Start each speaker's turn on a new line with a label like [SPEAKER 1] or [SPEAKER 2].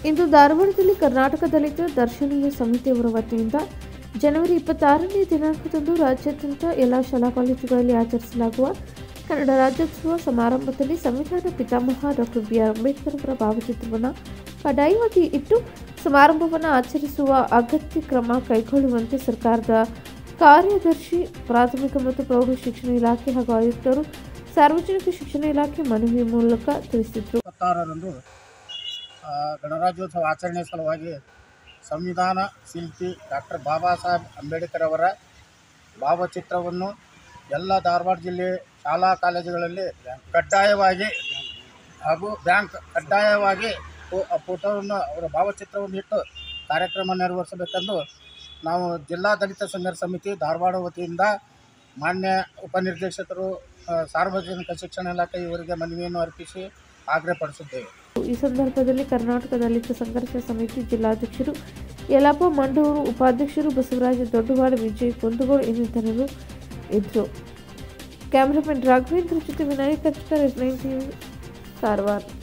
[SPEAKER 1] ಇಂದು ಧಾರವಾಡದಲ್ಲಿ ಕರ್ನಾಟಕ ದಲಿತ ದರ್ಶನೀಯ ಸಮಿತಿಯವರ ವತಿಯಿಂದ ಜನವರಿ ಇಪ್ಪತ್ತಾರನೇ ದಿನಾಂಕದಂದು ರಾಜ್ಯಾದ್ಯಂತ ಎಲ್ಲ ಶಾಲಾ ಕಾಲೇಜುಗಳಲ್ಲಿ ಆಚರಿಸಲಾಗುವ ಕನ್ನಡ ರಾಜ್ಯೋತ್ಸವ ಸಮಾರಂಭದಲ್ಲಿ ಸಂವಿಧಾನ ಪಿತಾಮಹ ಡಾಕ್ಟರ್ ಬಿ ಆರ್ ಅಂಬೇಡ್ಕರ್ ಅವರ ಭಾವಚಿತ್ರವನ್ನು ಕಡ್ಡಾಯವಾಗಿ ಇಟ್ಟು ಸಮಾರಂಭವನ್ನು ಆಚರಿಸುವ ಅಗತ್ಯ ಕ್ರಮ ಕೈಗೊಳ್ಳುವಂತೆ ಸರ್ಕಾರದ ಕಾರ್ಯದರ್ಶಿ ಪ್ರಾಥಮಿಕ ಮತ್ತು ಪ್ರೌಢ ಶಿಕ್ಷಣ ಇಲಾಖೆ ಹಾಗೂ ಆಯುಕ್ತರು ಸಾರ್ವಜನಿಕ ಶಿಕ್ಷಣ ಇಲಾಖೆ ಮನವಿ ಮೂಲಕ ತಿಳಿಸಿದರು
[SPEAKER 2] ಇಪ್ಪತ್ತಾರರಂದು ಆ, ಗಣರಾಜ್ಯೋತ್ಸವ ಆಚರಣೆ ಸಲುವಾಗಿ ಸಂವಿಧಾನ ಶಿಲ್ಪಿ ಡಾಕ್ಟರ್ ಬಾಬಾ ಸಾಹೇಬ್ ಅಂಬೇಡ್ಕರ್ ಅವರ ಭಾವಚಿತ್ರವನ್ನು ಎಲ್ಲ ಧಾರವಾಡ ಜಿಲ್ಲೆ ಶಾಲಾ ಕಾಲೇಜುಗಳಲ್ಲಿ ಕಡ್ಡಾಯವಾಗಿ ಹಾಗೂ ಬ್ಯಾಂಕ್ ಕಡ್ಡಾಯವಾಗಿ ಫೋ- ಆ ಫೋಟೋವನ್ನು ಅವರ ಭಾವಚಿತ್ರವನ್ನು ಇಟ್ಟು ಕಾರ್ಯಕ್ರಮ ನೆರವೇರಿಸಬೇಕೆಂದು ನಾವು ಜಿಲ್ಲಾ ದಲಿತ ಸಂಘರ್ಷ ಸಮಿತಿ ಧಾರವಾಡ ವತಿಯಿಂದ ಮಾನ್ಯ ಉಪನಿರ್ದೇಶಕರು ಆ, ಸಾರ್ವಜನಿಕ ಶಿಕ್ಷಣ ಇಲಾಖೆ ಇವರಿಗೆ ಮನವಿಯನ್ನು ಅರ್ಪಿಸಿ ಆಗ್ರಹಪಡಿಸಿದ್ದೇವೆ
[SPEAKER 1] ಈ ಸಂದರ್ಭದಲ್ಲಿ ಕರ್ನಾಟಕ ದಲಿತ ಸಂಘರ್ಷ ಸಮಿತಿ ಜಿಲ್ಲಾಧ್ಯಕ್ಷರು ಯಲಪ್ಪ ಮಂಡೂರು ಉಪಾಧ್ಯಕ್ಷರು ಬಸವರಾಜ ದೊಡ್ಡವಾಡ ವಿಜಯ್ ಕುಂದಗೋಳ್ ಇನ್ನಿತರರು ಇದ್ದರು ಕ್ಯಾಮರಾಮನ್ ರಾಘವೇಂದ್ರ ಜೊತೆ Vinayak Kachkar S nine TV Karwar